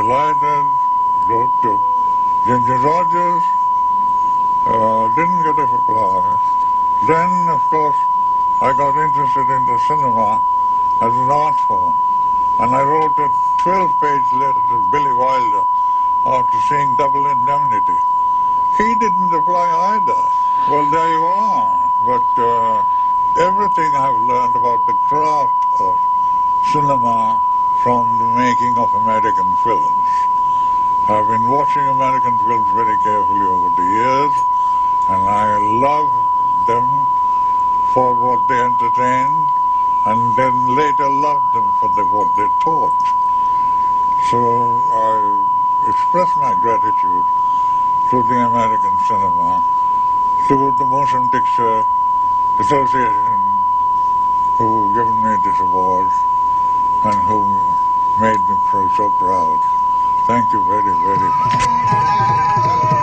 delighted, wrote to Ginger Rogers, uh, didn't get a reply. Then, of course, I got interested in the cinema as an art form. And I wrote a 12-page letter to Billy Wilder after seeing Double Indemnity. He didn't reply either. Well, there you are. But uh, everything I've learned about the craft of cinema from the making of American films. I've been watching American films very carefully over the years, and I love them for what they entertained, and then later loved them for the, what they taught. So I express my gratitude to the American cinema, to the Motion Picture Association who given me this award and who made me pro- so proud. Thank you very, very much.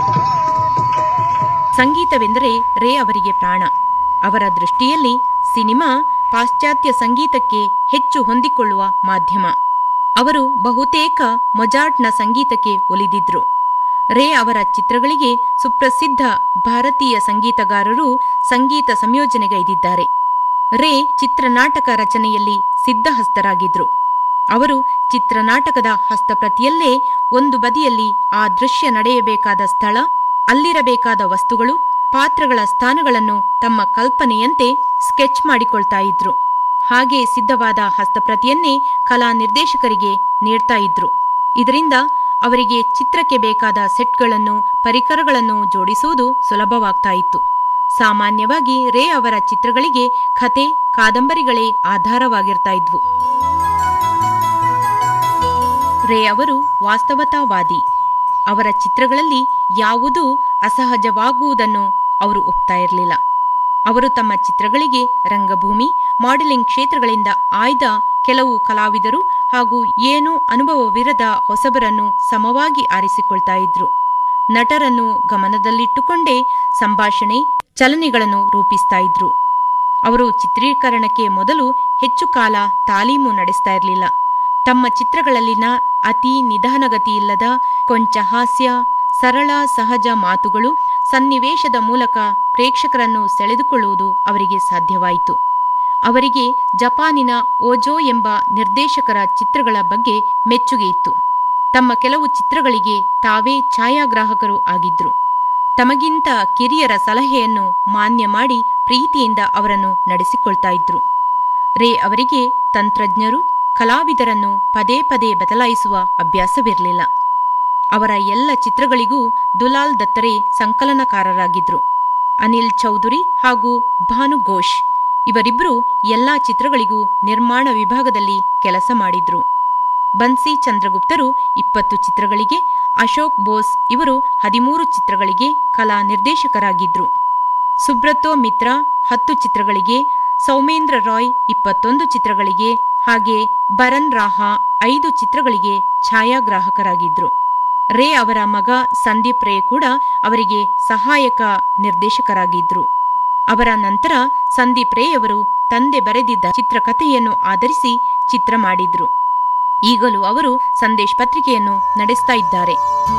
ಸಂಗೀತವೆಂದರೆ ರೇ ಅವರಿಗೆ ಪ್ರಾಣ ಅವರ ದೃಷ್ಟಿಯಲ್ಲಿ cinema ಪಾಶ್ಚಾತ್ಯ ಸಂಗೀತಕ್ಕೆ ಹೆಚ್ಚು ಹೊಂದಿಕೊಳ್ಳುವ ಮಾಧ್ಯಮ ಅವರು ಬಹುತೇಕ ಮೊಜಾರ್ಟ್ನ ಸಂಗೀತಕ್ಕೆ ಒಲಿದಿದ್ರು ರೇ ಅವರ ಚಿತ್ರಗಳಿಗೆ ಸುಪ್ರಸಿದ್ಧ ಭಾರತೀಯ ಸಂಗೀತಗಾರರು ಸಂಗೀತ ಸಂಯೋಜನೆಗೈದಿದ್ದಾರೆ ರೇ ಚಿತ್ರನಾಟಕ ರಚನೆಯಲ್ಲಿ ಸಿದ್ಧಹಸ್ತರಾಗಿದ್ರು ಅವರು ಚಿತ್ರನಾಟಕದ ಹಸ್ತಪ್ರತಿಯಲ್ಲೇ ಒಂದು ಬದಿಯಲ್ಲಿ ಆ ದೃಶ್ಯ ನಡೆಯಬೇಕಾದ ಸ್ಥಳ ಅಲ್ಲಿರಬೇಕಾದ ವಸ್ತುಗಳು ಪಾತ್ರಗಳ ಸ್ಥಾನಗಳನ್ನು ತಮ್ಮ ಕಲ್ಪನೆಯಂತೆ ಸ್ಕೆಚ್ ಮಾಡಿಕೊಳ್ತಾ ಇದ್ರು ಹಾಗೆ ಸಿದ್ಧವಾದ ಹಸ್ತಪ್ರತಿಯನ್ನೇ ಕಲಾ ನಿರ್ದೇಶಕರಿಗೆ ನೀಡ್ತಾ ಇದ್ರು ಇದರಿಂದ ಅವರಿಗೆ ಚಿತ್ರಕ್ಕೆ ಬೇಕಾದ ಸೆಟ್ಗಳನ್ನು ಪರಿಕರಗಳನ್ನು ಜೋಡಿಸುವುದು ಸುಲಭವಾಗ್ತಾ ಇತ್ತು ಸಾಮಾನ್ಯವಾಗಿ ರೇ ಅವರ ಚಿತ್ರಗಳಿಗೆ ಕಥೆ ಕಾದಂಬರಿಗಳೇ ಆಧಾರವಾಗಿರ್ತಾ ಇದ್ವು ರೇ ಅವರು ವಾಸ್ತವತಾವಾದಿ ಅವರ ಚಿತ್ರಗಳಲ್ಲಿ ಯಾವುದೂ ಅಸಹಜವಾಗುವುದನ್ನು ಅವರು ಒಪ್ತಾ ಇರಲಿಲ್ಲ ಅವರು ತಮ್ಮ ಚಿತ್ರಗಳಿಗೆ ರಂಗಭೂಮಿ ಮಾಡೆಲಿಂಗ್ ಕ್ಷೇತ್ರಗಳಿಂದ ಆಯ್ದ ಕೆಲವು ಕಲಾವಿದರು ಹಾಗೂ ಏನೂ ಅನುಭವವಿರದ ಹೊಸಬರನ್ನು ಸಮವಾಗಿ ಆರಿಸಿಕೊಳ್ತಾ ಇದ್ರು ನಟರನ್ನು ಗಮನದಲ್ಲಿಟ್ಟುಕೊಂಡೇ ಸಂಭಾಷಣೆ ಚಲನೆಗಳನ್ನು ರೂಪಿಸ್ತಾ ಇದ್ರು ಅವರು ಚಿತ್ರೀಕರಣಕ್ಕೆ ಮೊದಲು ಹೆಚ್ಚು ಕಾಲ ತಾಲೀಮು ನಡೆಸ್ತಾ ಇರಲಿಲ್ಲ ತಮ್ಮ ಚಿತ್ರಗಳಲ್ಲಿನ ಅತಿ ನಿಧಾನಗತಿಯಿಲ್ಲದ ಕೊಂಚ ಹಾಸ್ಯ ಸರಳ ಸಹಜ ಮಾತುಗಳು ಸನ್ನಿವೇಶದ ಮೂಲಕ ಪ್ರೇಕ್ಷಕರನ್ನು ಸೆಳೆದುಕೊಳ್ಳುವುದು ಅವರಿಗೆ ಸಾಧ್ಯವಾಯಿತು ಅವರಿಗೆ ಜಪಾನಿನ ಓಜೋ ಎಂಬ ನಿರ್ದೇಶಕರ ಚಿತ್ರಗಳ ಬಗ್ಗೆ ಮೆಚ್ಚುಗೆ ಇತ್ತು ತಮ್ಮ ಕೆಲವು ಚಿತ್ರಗಳಿಗೆ ತಾವೇ ಛಾಯಾಗ್ರಾಹಕರು ಆಗಿದ್ರು ತಮಗಿಂತ ಕಿರಿಯರ ಸಲಹೆಯನ್ನು ಮಾನ್ಯ ಮಾಡಿ ಪ್ರೀತಿಯಿಂದ ಅವರನ್ನು ನಡೆಸಿಕೊಳ್ತಾ ಇದ್ರು ರೇ ಅವರಿಗೆ ತಂತ್ರಜ್ಞರು ಕಲಾವಿದರನ್ನು ಪದೇ ಪದೇ ಬದಲಾಯಿಸುವ ಅಭ್ಯಾಸವಿರಲಿಲ್ಲ ಅವರ ಎಲ್ಲ ಚಿತ್ರಗಳಿಗೂ ದುಲಾಲ್ ದತ್ತರೆ ಸಂಕಲನಕಾರರಾಗಿದ್ರು ಅನಿಲ್ ಚೌಧುರಿ ಹಾಗೂ ಭಾನು ಘೋಷ್ ಇವರಿಬ್ಬರು ಎಲ್ಲಾ ಚಿತ್ರಗಳಿಗೂ ನಿರ್ಮಾಣ ವಿಭಾಗದಲ್ಲಿ ಕೆಲಸ ಮಾಡಿದ್ರು ಬನ್ಸಿ ಚಂದ್ರಗುಪ್ತರು ಇಪ್ಪತ್ತು ಚಿತ್ರಗಳಿಗೆ ಅಶೋಕ್ ಬೋಸ್ ಇವರು ಹದಿಮೂರು ಚಿತ್ರಗಳಿಗೆ ಕಲಾ ನಿರ್ದೇಶಕರಾಗಿದ್ರು ಸುಬ್ರತೋ ಮಿತ್ರ ಹತ್ತು ಚಿತ್ರಗಳಿಗೆ ಸೌಮೇಂದ್ರ ರಾಯ್ ಇಪ್ಪತ್ತೊಂದು ಚಿತ್ರಗಳಿಗೆ ಹಾಗೆ ಬರನ್ ರಾಹಾ ಐದು ಚಿತ್ರಗಳಿಗೆ ಛಾಯಾಗ್ರಾಹಕರಾಗಿದ್ರು ರೇ ಅವರ ಮಗ ಸಂದೀಪ್ ರೇ ಕೂಡ ಅವರಿಗೆ ಸಹಾಯಕ ನಿರ್ದೇಶಕರಾಗಿದ್ರು ಅವರ ನಂತರ ಸಂದೀಪ್ ರೇ ಅವರು ತಂದೆ ಬರೆದಿದ್ದ ಚಿತ್ರಕಥೆಯನ್ನು ಆಧರಿಸಿ ಚಿತ್ರ ಮಾಡಿದ್ರು ಈಗಲೂ ಅವರು ಸಂದೇಶ್ ಪತ್ರಿಕೆಯನ್ನು ನಡೆಸ್ತಾ ಇದ್ದಾರೆ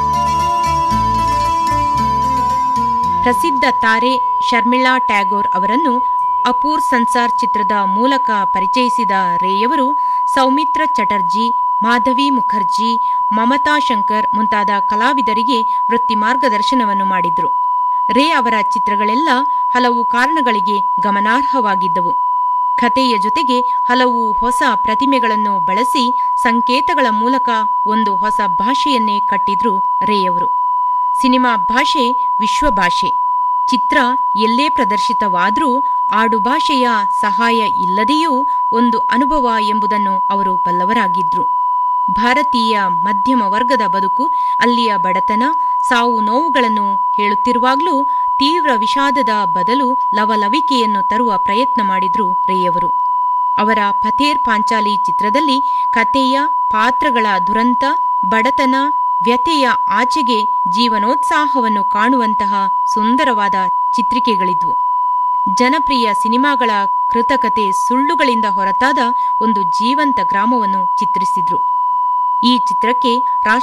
ಪ್ರಸಿದ್ಧ ತಾರೆ ಶರ್ಮಿಳಾ ಟ್ಯಾಗೋರ್ ಅವರನ್ನು ಅಪೂರ್ ಸಂಸಾರ್ ಚಿತ್ರದ ಮೂಲಕ ಪರಿಚಯಿಸಿದ ರೇಯವರು ಸೌಮಿತ್ರ ಚಟರ್ಜಿ ಮಾಧವಿ ಮುಖರ್ಜಿ ಮಮತಾ ಶಂಕರ್ ಮುಂತಾದ ಕಲಾವಿದರಿಗೆ ವೃತ್ತಿ ಮಾರ್ಗದರ್ಶನವನ್ನು ಮಾಡಿದ್ರು ರೇ ಅವರ ಚಿತ್ರಗಳೆಲ್ಲ ಹಲವು ಕಾರಣಗಳಿಗೆ ಗಮನಾರ್ಹವಾಗಿದ್ದವು ಕಥೆಯ ಜೊತೆಗೆ ಹಲವು ಹೊಸ ಪ್ರತಿಮೆಗಳನ್ನು ಬಳಸಿ ಸಂಕೇತಗಳ ಮೂಲಕ ಒಂದು ಹೊಸ ಭಾಷೆಯನ್ನೇ ಕಟ್ಟಿದ್ರು ರೇಯವರು ಸಿನಿಮಾ ಭಾಷೆ ವಿಶ್ವ ಭಾಷೆ ಚಿತ್ರ ಎಲ್ಲೇ ಪ್ರದರ್ಶಿತವಾದರೂ ಆಡುಭಾಷೆಯ ಸಹಾಯ ಇಲ್ಲದೆಯೂ ಒಂದು ಅನುಭವ ಎಂಬುದನ್ನು ಅವರು ಬಲ್ಲವರಾಗಿದ್ರು ಭಾರತೀಯ ಮಧ್ಯಮ ವರ್ಗದ ಬದುಕು ಅಲ್ಲಿಯ ಬಡತನ ಸಾವು ನೋವುಗಳನ್ನು ಹೇಳುತ್ತಿರುವಾಗಲೂ ತೀವ್ರ ವಿಷಾದದ ಬದಲು ಲವಲವಿಕೆಯನ್ನು ತರುವ ಪ್ರಯತ್ನ ಮಾಡಿದ್ರು ರೇಯವರು ಅವರ ಫತೇರ್ ಪಾಂಚಾಲಿ ಚಿತ್ರದಲ್ಲಿ ಕಥೆಯ ಪಾತ್ರಗಳ ದುರಂತ ಬಡತನ ವ್ಯಥೆಯ ಆಚೆಗೆ ಜೀವನೋತ್ಸಾಹವನ್ನು ಕಾಣುವಂತಹ ಸುಂದರವಾದ ಚಿತ್ರಿಕೆಗಳಿದ್ವು ಜನಪ್ರಿಯ ಸಿನಿಮಾಗಳ ಕೃತಕತೆ ಸುಳ್ಳುಗಳಿಂದ ಹೊರತಾದ ಒಂದು ಜೀವಂತ ಗ್ರಾಮವನ್ನು ಚಿತ್ರಿಸಿದ್ರು ಈ ಚಿತ್ರಕ್ಕೆ